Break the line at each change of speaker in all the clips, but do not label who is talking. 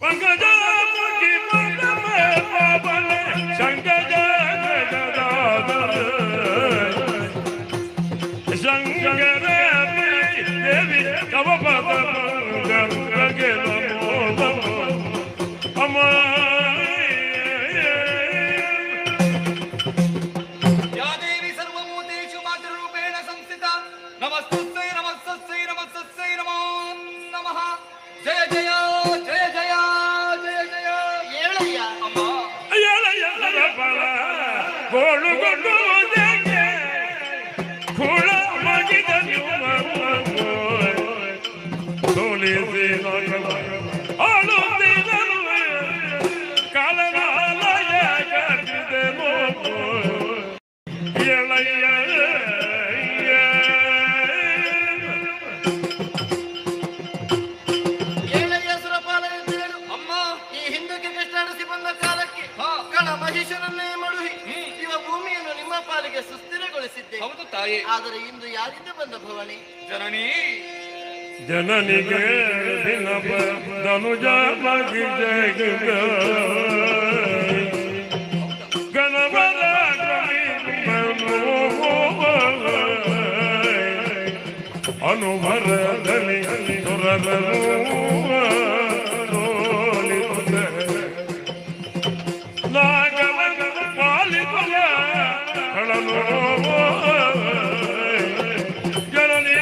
ಪಂಕಜ ಮುಖಿ ಪರಮ ಪಾವನ ಶಂಕರ ಗಗದಾಧರ. ಶಂಕರ ದೇವಿ ತವ ಪದ ಗಂಗೆ ನಮೋ ನಮೋ ಅಮ್ಮ
ಯಾ ದೇವಿ ಸರ್ವಭೂತೇಷು ಮಾತೃರೂಪೇಣ ಸಂಸ್ಥಿತ ನಮಸ್ತಸ್ಸೈ ನಮಸ್ತಸ್ಸೈ ನಮಸ್ತಸ್ಸೈ ನಮೋ ನಮಃ ಜಯ ಜಯ ಜಯ ಜಯ ಜಯ ಜಯ
ಹೇಳಯ್ಯ
ಅಮ್ಮ
ಎಳ ಎಳರ ಫಲ ಗೋಳುಗೊಂಡು ದೇಗೆ ಕುಳ ಮಗಿದ ಸೋಲಿಸಿ ಆಳುತ್ತಿದ್ದನು ಕಾಲನಾಲಯ ಕಟ್ಟಿದೆನು ಎಳೆಯ
ಹೇಳಯ್ಯ ಸುರಪಾಲ ಎಂದು ಹೇಳು
ಅಮ್ಮ
ಈ ಹಿಂದಕ್ಕೆ ಕಷ್ಟಾಡಿಸಿ ಬಂದ ಕಾಲಕ್ಕೆ
ಹಾ.
ಕಳ ಮಹಿಷನನ್ನೇ ಮಡುಹಿ
ಹ್ಮ್.
ಇವ ಭೂಮಿಯನ್ನು ನಿಮ್ಮ ಪಾಲಿಗೆ ಸುಸ್ಥಿರಗೊಳಿಸಿದ್ದೆ
ಹೌದು ತಾಯಿ
ಆದರೆ ಇಂದು ಯಾರಿಂದ ಬಂದ ಭವಾನಿ
ಜನನಿ
ಜನನಿಗೆ ದಿನ ಧನುಜ ಮಗಿ ಜಗ ಗಣವರ ಅನುಭರದಲ್ಲಿ ಸುರರನು ನಾಗವನ ಪಾಲಿತಲ ಕಳನು ಜನನಿ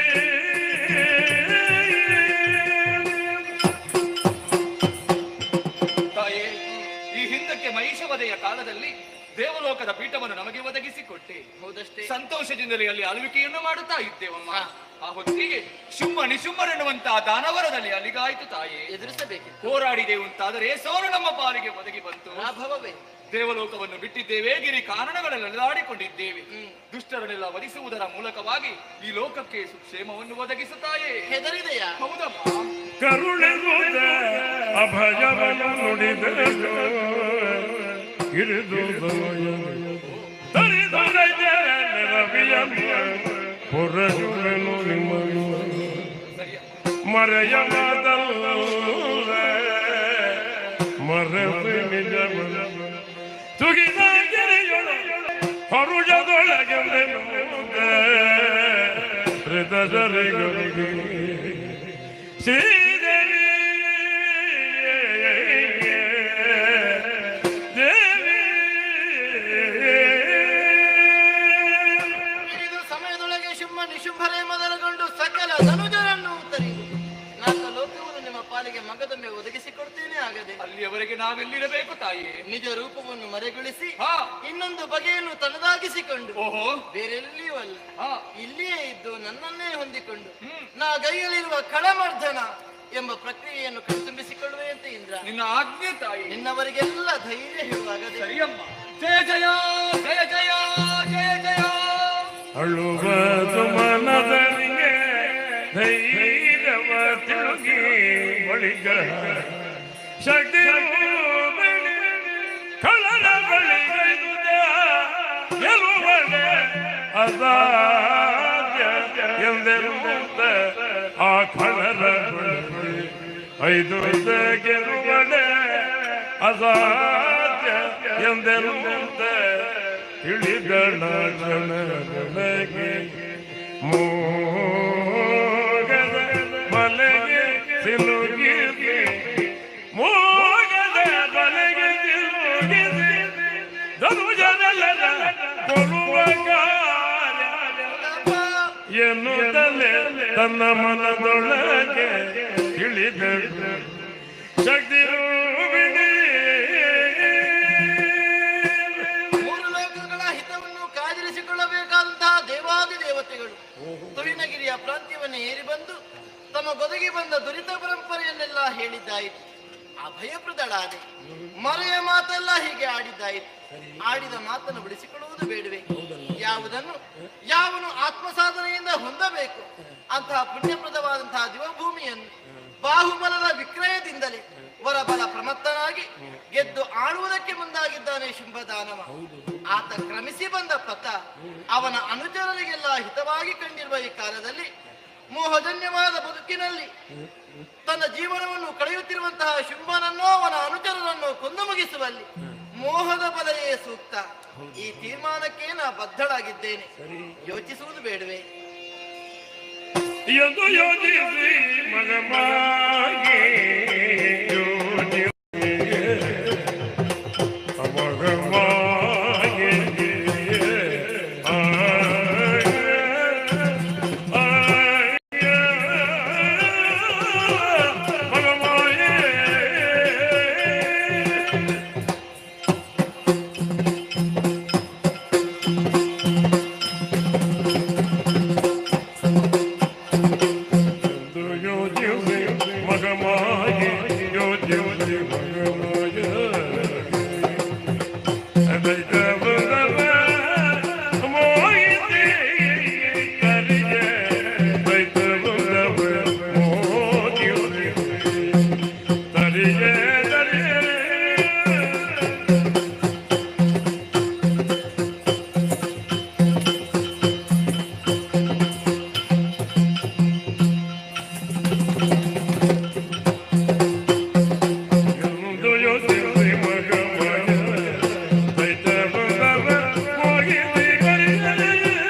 ತಾಯೇ ಈ ಹಿಂದಕ್ಕೆ ಮಹಿಷವದೆಯ ಕಾಲದಲ್ಲಿ ದೇವಲೋಕದ ಪೀಠವನ್ನು ನಮಗೆ ಒದಗಿಸಿಕೊಟ್ಟೆ
ಹೌದಷ್ಟೇ
ಸಂತೋಷದಿಂದಲೇ ಅಲ್ಲಿ ಆಳ್ವಿಕೆಯನ್ನು ಮಾಡುತ್ತಾ ಇದ್ದೇವಮ್ಮ ಆ ಹೊತ್ತಿಗೆ ಶುಂಭ ನಿಶುಂಭರೆನ್ನುವಂತಹ ದಾನವರದಲ್ಲಿ ಅಲಿಗಾಯ್ತು ತಾಯೇ
ಎದುರಿಸಬೇಕಿತ್ತು
ಹೋರಾಡಿದೆವು ಅಂತಾದರೆ ಸೋಲು ನಮ್ಮ ಪಾಲಿಗೆ ಒದಗಿ ಬಂತು
ಲಾಭವೇ
ದೇವಲೋಕವನ್ನು ಬಿಟ್ಟಿದ್ದೇವೆ ಗಿರಿ ಕಾರಣಗಳಲ್ಲಿ ಅಲೆದಾಡಿಕೊಂಡಿದ್ದೇವೆ
ಹ್ಮ್.
ದುಷ್ಟರನ್ನೆಲ್ಲ ವಧಿಸುವುದರ ಮೂಲಕವಾಗಿ ಈ ಲೋಕಕ್ಕೆ ಸುಕ್ಷೇಮವನ್ನು ಒದಗಿಸುತ್ತಾಯೇ
ಹೆದರಿದೆಯಾ
ಹೌದಮ್ಮ
ಕರುಣೆಗುದ ಅಭಯವನ್ನು ನುಡಿದನು ಹಿಡಿದು ಹೊರಜುವೆನು ನಿಮ್ಮನು ಮರೆಯವಾದಲ್ಲ ಮರೆತು ನಿಜ ತುಗಿದ ಗೆರೆಯೊಳ ಹೊರುಜದೊಳಗೆ ಹೃದಯರಿಗೆ ಶ್ರೀದೇವಿ ದೇವಿ
ಹಿಡಿದು ಸಮಯದೊಳಗೆ ಶುಂಭ ನಿಶುಂಭರೇ ಮೊದಲುಗೊಂಡು ಸಕಲ ಧನುಜರನ್ನು ಉತ್ತರಿಯುವುದು ನಾಲ್ಕು ಲೋಕವನ್ನು ನಿಮ್ಮ ಪಾಲಿಗೆ ಮಗದೊಮ್ಮೆ ಒದಗಿಸಿಕೊಡ್ತೇನೆ ಆಗದೆ
ಅಲ್ಲಿಯವರೆಗೆ ನಾವೆಲ್ಲಿರಬೇಕು ತಾಯಿ
ನಿಜ ರೂಪವನ್ನು ಮರೆಗೊಳಿಸಿ
ಹಾ
ಇನ್ನೊಂದು ಬಗೆಯನ್ನು ತನ್ನದಾಗಿಸಿಕೊಂಡು
ಓಹೋ
ಬೇರೆಲ್ಲಿಯೂ ಅಲ್ಲ
ಹಾ
ಇಲ್ಲಿಯೇ ಇದ್ದು ನನ್ನನ್ನೇ ಹೊಂದಿಕೊಂಡು
ಹ್ಮ್.
ನಾ ಗೈಯಲ್ಲಿರುವ ಕಳಮರ್ಧನ ಎಂಬ ಪ್ರಕ್ರಿಯೆಯನ್ನು ಕಣ್ತುಂಬಿಸಿಕೊಳ್ಳುವೆ ಅಂತ ಇಂದ್ರ
ನಿನ್ನ ಆಜ್ಞೆ ತಾಯಿ
ನಿನ್ನವರಿಗೆಲ್ಲ ಧೈರ್ಯ ಹೇಳುವಾಗದೆ
ಸರಿಯಮ್ಮ ಜಯ ಜಯ ಜಯ ಜಯ ಜಯ ಜಯ
ಅಳುವ ಸುಮನದನಿಗೆ ಧೈರ್ಯವ ತಿರುಗಿ ಬಳಿಗ ಶಕ್ತಿ ಕಳರ ಬಳಿಗೈದುದ ಗೆಲುವನೆ ಅಸಾಧ್ಯ ಎಂದೆರುತ್ತ ಆ ಕಳರ ಬಳಿ ಐದು ಗೆಲುವನೆ ಅಸಾಧ್ಯ ಎಂದೆರುತ್ತ ತಿಳಿದಳ ಜನಗಳಿಗೆ ಮೋಗದ ಬಲೆಗೆ ಸಿಲುಗಿಸಿ ಮೋಗದ ಬಲೆಗೆ ಸಿಲುಗಿಸಿ ಧನುಜನೆಲ್ಲರ ಕೊಲ್ಲುವ ಕಾರ್ಯ ಎನ್ನುತ್ತಲೇ ತನ್ನ ಮನದೊಳಗೆ ತಿಳಿದಳು ಶಕ್ತಿ
ಮೂರು ಲೋಕಗಳ ಹಿತವನ್ನು ಕಾದಿರಿಸಿಕೊಳ್ಳಬೇಕಾದಂತಹ ದೇವಾದಿ ದೇವತೆಗಳು ತುಳಿನಗಿರಿಯ ಪ್ರಾಂತ್ಯವನ್ನೇ ಏರಿ ಬಂದು ತಮ್ಮ ಗೊದಗಿ ಬಂದ ದುರಿತ ಪರಂಪರೆಯನ್ನೆಲ್ಲ ಹೇಳಿದ್ದಾಯಿತು ಅಭಯಪ್ರದಳಾದೆ ಮರೆಯ ಮಾತೆಲ್ಲ ಹೀಗೆ ಆಡಿದ್ದಾಯಿತು ಆಡಿದ ಮಾತನ್ನು ಬಿಡಿಸಿಕೊಳ್ಳುವುದು ಬೇಡವೆ ಯಾವುದನ್ನು ಯಾವನು ಆತ್ಮ ಸಾಧನೆಯಿಂದ ಹೊಂದಬೇಕು ಅಂತಹ ಪುಣ್ಯಪ್ರದವಾದಂತಹ ದಿವಭೂಮಿಯನ್ನು ಬಾಹುಬಲದ ವಿಕ್ರಯದಿಂದಲೇ ವರಬಲ ಪ್ರಮತ್ತನಾಗಿ ಗೆದ್ದು ಆಳುವುದಕ್ಕೆ ಮುಂದಾಗಿದ್ದಾನೆ ಶುಂಭದಾನವ ಆತ ಕ್ರಮಿಸಿ ಬಂದ ಪಥ ಅವನ ಅನುಚರರಿಗೆಲ್ಲ ಹಿತವಾಗಿ ಕಂಡಿರುವ ಈ ಕಾಲದಲ್ಲಿ ಮೋಹಜನ್ಯವಾದ ಬದುಕಿನಲ್ಲಿ ತನ್ನ ಜೀವನವನ್ನು ಕಳೆಯುತ್ತಿರುವಂತಹ ಶುಂಭನನ್ನೋ ಅವನ ಅನುಚರರನ್ನು ಕೊಂದು ಮುಗಿಸುವಲ್ಲಿ ಮೋಹದ ಬಲೆಯೇ ಸೂಕ್ತ ಈ ತೀರ್ಮಾನಕ್ಕೆ ನಾ ಬದ್ಧಳಾಗಿದ್ದೇನೆ ಯೋಚಿಸುವುದು ಬೇಡವೇ
ಎಂದು ಯೋಚಿಸಿ ಮಗಮಾಗೆ ಯೋಚಿಸಿ ಮಗಮಾಗೆ ಆಯ, ಆಯ, ಮಗಮಾಗೆ ಎಂದು ಯೋಚಿಸಿ ಮಗಮಾಗೆ ಯೋಚಿಸಿ ಮಗಮಾಗೆ ಅದೈತ ಬಂದವ ಮೋಹಿತೆ ಕರಿಗೆ ಅದೈತ ಬಂದವ ಮೋಹಿತೆ ತರಿಗೆ ತರಿಗೆ ಎಂದು ಯೋಚಿಸಿ ಮಗಮಾಗೆ ಅದೈತ ಬಂದವ ಮೋಹಿತೆ ಕರಿಗೆ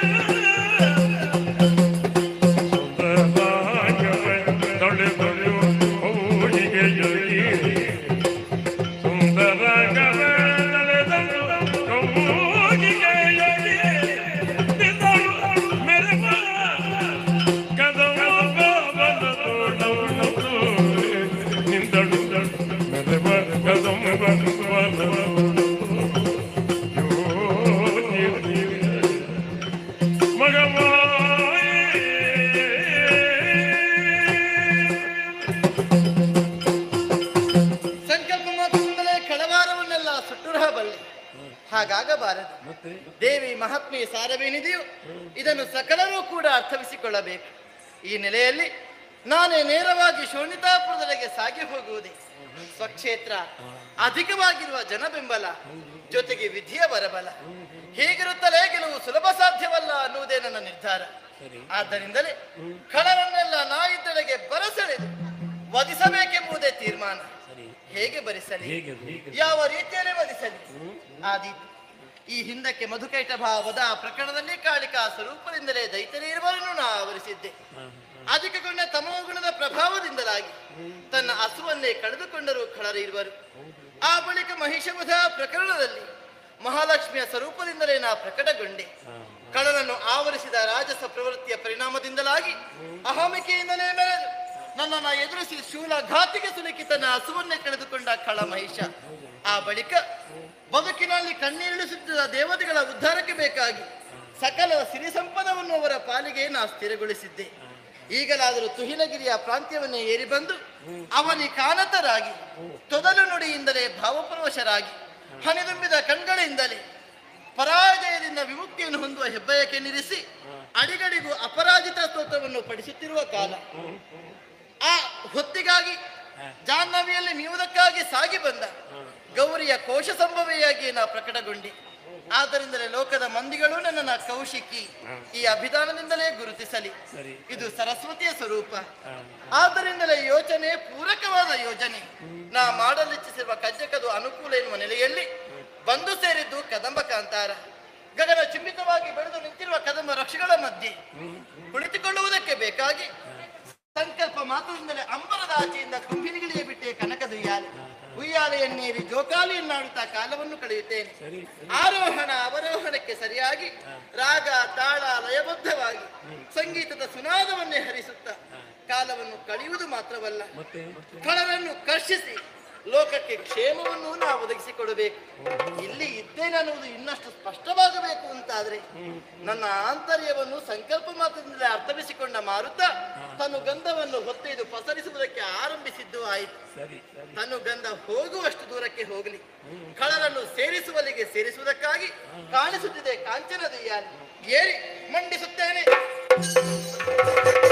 ಮಗಮಾಯ
ಸಂಕಲ್ಪ ಮಾತ್ರದಿಂದಲೇ ಕಳವಾರವನ್ನೆಲ್ಲ ಸುಟ್ಟುರಹಬಲ್ಲೆ ಹಾಗಾಗಬಾರದು ದೇವಿ ಮಹಾತ್ಮೆ ಸಾರವೇನಿದೆಯೋ ಇದನ್ನು ಸಕಲರೂ ಕೂಡ ಅರ್ಥವಿಸಿಕೊಳ್ಳಬೇಕು ಈ ನೆಲೆಯಲ್ಲಿ ನಾನೇ ನೇರವಾಗಿ ಶೋಣಿತಾಪುರದೆಡೆಗೆ ಸಾಗಿ ಹೋಗುವುದೇ ಸ್ವಕ್ಷೇತ್ರ ಅಧಿಕವಾಗಿರುವ ಜನ ಬೆಂಬಲ ಜೊತೆಗೆ ವಿಧಿಯ ಬರಬಲ ಹೀಗಿರುತ್ತಲೇ ಗೆಲುವು ಸುಲಭ ಸಾಧ್ಯವಲ್ಲ ಅನ್ನುವುದೇ ನನ್ನ ನಿರ್ಧಾರ ಆದ್ದರಿಂದಲೇ ಕಳರನ್ನೆಲ್ಲ ನಾಯಿದ್ದೆಡೆಗೆ ಬರಸೆಳೆದು ವಧಿಸಬೇಕೆಂಬುದೇ ತೀರ್ಮಾನ ಹೇಗೆ ಬರಿಸಲಿ ಯಾವ ರೀತಿಯಲ್ಲಿ ವಧಿಸಲಿ ಆದೀತು ಈ ಹಿಂದಕ್ಕೆ ಮಧುಕೈಟ ಭಾವದ ಪ್ರಕರಣದಲ್ಲಿ ಕಾಳಿಕಾ ಸ್ವರೂಪದಿಂದಲೇ ದೈತ್ಯರಿರುವರನ್ನು ನಾ ಆವರಿಸಿದ್ದೆ ಅಧಿಕಗೊಂಡ ತಮೋಗುಣದ ಪ್ರಭಾವದಿಂದಲಾಗಿ ತನ್ನ ಹಸುವನ್ನೇ ಕಳೆದುಕೊಂಡರು ಖಳರ ಇರುವರು ಆ ಬಳಿಕ ಮಹಿಷವಧ ಪ್ರಕರಣದಲ್ಲಿ ಮಹಾಲಕ್ಷ್ಮಿಯ ಸ್ವರೂಪದಿಂದಲೇ ನಾ ಪ್ರಕಟಗೊಂಡೆ ಕಳನನ್ನು ಆವರಿಸಿದ ರಾಜಸ ಪ್ರವೃತ್ತಿಯ ಪರಿಣಾಮದಿಂದಲಾಗಿ ಅಹಮಿಕೆಯಿಂದಲೇ ಮೆರೆದು ನನ್ನನ್ನು ಎದುರಿಸಿ ಶೂಲ ಘಾತಿಗೆ ಸುಲುಕಿ ತನ್ನ ಹಸುವನ್ನೇ ಕಳೆದುಕೊಂಡ ಖಳ ಮಹಿಷ ಆ ಬಳಿಕ ಬದುಕಿನಲ್ಲಿ ಕಣ್ಣೀರಿಳಿಸುತ್ತಿದ್ದ ದೇವತೆಗಳ ಉದ್ಧಾರಕ್ಕೆ ಬೇಕಾಗಿ ಸಕಲ ಸಿರಿ ಸಂಪದವನ್ನು ಅವರ ಪಾಲಿಗೆ ನಾ ಸ್ಥಿರಗೊಳಿಸಿದ್ದೆ ಈಗಲಾದರೂ ತುಹಿಲಗಿರಿಯ ಪ್ರಾಂತ್ಯವನ್ನೇ ಏರಿ ಬಂದು ಅವನಿ ಕಾನತರಾಗಿ ತೊದಲು ನುಡಿಯಿಂದಲೇ ಭಾವಪರವಶರಾಗಿ ಹನಿದುಂಬಿದ ಕಣ್ಗಳಿಂದಲೇ ಪರಾಜಯದಿಂದ ವಿಮುಕ್ತಿಯನ್ನು ಹೊಂದುವ ಹೆಬ್ಬಯಕ್ಕೆ ನಿರಿಸಿ ಅಡಿಗಡಿಗೂ ಅಪರಾಜಿತ ಸ್ತೋತ್ರವನ್ನು ಪಡಿಸುತ್ತಿರುವ ಕಾಲ ಆ ಹೊತ್ತಿಗಾಗಿ ಜಾಹ್ನವಿಯಲ್ಲಿ ಮೀವುದಕ್ಕಾಗಿ ಸಾಗಿ ಬಂದ ಗೌರಿಯ ಕೋಶ ಸಂಭವೆಯಾಗಿ ನಾ ಪ್ರಕಟಗೊಂಡೆ ಆದ್ದರಿಂದಲೇ ಲೋಕದ ಮಂದಿಗಳು ನನ್ನನ್ನ ಕೌಶಿಕಿ ಈ ಅಭಿಧಾನದಿಂದಲೇ ಗುರುತಿಸಲಿ ಇದು ಸರಸ್ವತಿಯ ಸ್ವರೂಪ ಆದ್ದರಿಂದಲೇ ಯೋಚನೆ ಪೂರಕವಾದ ಯೋಜನೆ ನಾ ಮಾಡಲಿಚ್ಛಿಸಿರುವ ಕಜ್ಜಕದು ಅನುಕೂಲ ಎನ್ನುವ ನೆಲೆಯಲ್ಲಿ ಬಂದು ಸೇರಿದ್ದು ಕದಂಬ ಕಾಂತಾರ ಗಗನ ಚುಂಬಿತವಾಗಿ ಬೆಳೆದು ನಿಂತಿರುವ ಕದಂಬ ವೃಕ್ಷಗಳ ಮಧ್ಯೆ ಕುಳಿತುಕೊಳ್ಳುವುದಕ್ಕೆ ಬೇಕಾಗಿ ಸಂಕಲ್ಪ ಮಾತ್ರದಿಂದಲೇ ಅಂಬರದ ಆಚೆಯಿಂದ ಕುಂಬಿನಿಗಳಿಗೆ ಬಿಟ್ಟೆ ಕನಕದ ಉಯ್ಯಾಲೆ ಉಯ್ಯಾಲೆಯನ್ನೇರಿ ಜೋಕಾಲಿಯನ್ನಾಡುತ್ತಾ ಕಾಲವನ್ನು ಕಳೆಯುತ್ತೇನೆ ಆರೋಹಣ ಅವರೋಹಣಕ್ಕೆ ಸರಿಯಾಗಿ ರಾಗ ತಾಳ ಲಯಬದ್ಧವಾಗಿ ಸಂಗೀತದ ಸುನಾದವನ್ನೇ ಹರಿಸುತ್ತಾ ಕಾಲವನ್ನು ಕಳೆಯುವುದು ಮಾತ್ರವಲ್ಲ ಕಳರನ್ನು ಕರ್ಷಿಸಿ ಲೋಕಕ್ಕೆ ಕ್ಷೇಮವನ್ನು ನಾವು ಒದಗಿಸಿಕೊಡಬೇಕು ಇಲ್ಲಿ ಇದ್ದೇನೆ ಅನ್ನುವುದು ಇನ್ನಷ್ಟು ಸ್ಪಷ್ಟವಾಗಬೇಕು ಅಂತಾದ್ರೆ ನನ್ನ ಆಂತರ್ಯವನ್ನು ಸಂಕಲ್ಪ ಮಾತ್ರದಿಂದಲೇ ಅರ್ಥವಿಸಿಕೊಂಡ ಮಾರುತ ತನ್ನ ಗಂಧವನ್ನು ಹೊತ್ತೊಯ್ದು ಪಸರಿಸುವುದಕ್ಕೆ ಆರಂಭಿಸಿದ್ದು ಆಯಿತು ತನ್ನ ಗಂಧ ಹೋಗುವಷ್ಟು ದೂರಕ್ಕೆ ಹೋಗಲಿ ಕಳರನ್ನು ಸೇರಿಸುವಲ್ಲಿಗೆ ಸೇರಿಸುವುದಕ್ಕಾಗಿ ಕಾಣಿಸುತ್ತಿದೆ ಕಾಂಚನದ ಯಾರಿ ಏರಿ ಮಂಡಿಸುತ್ತೇನೆ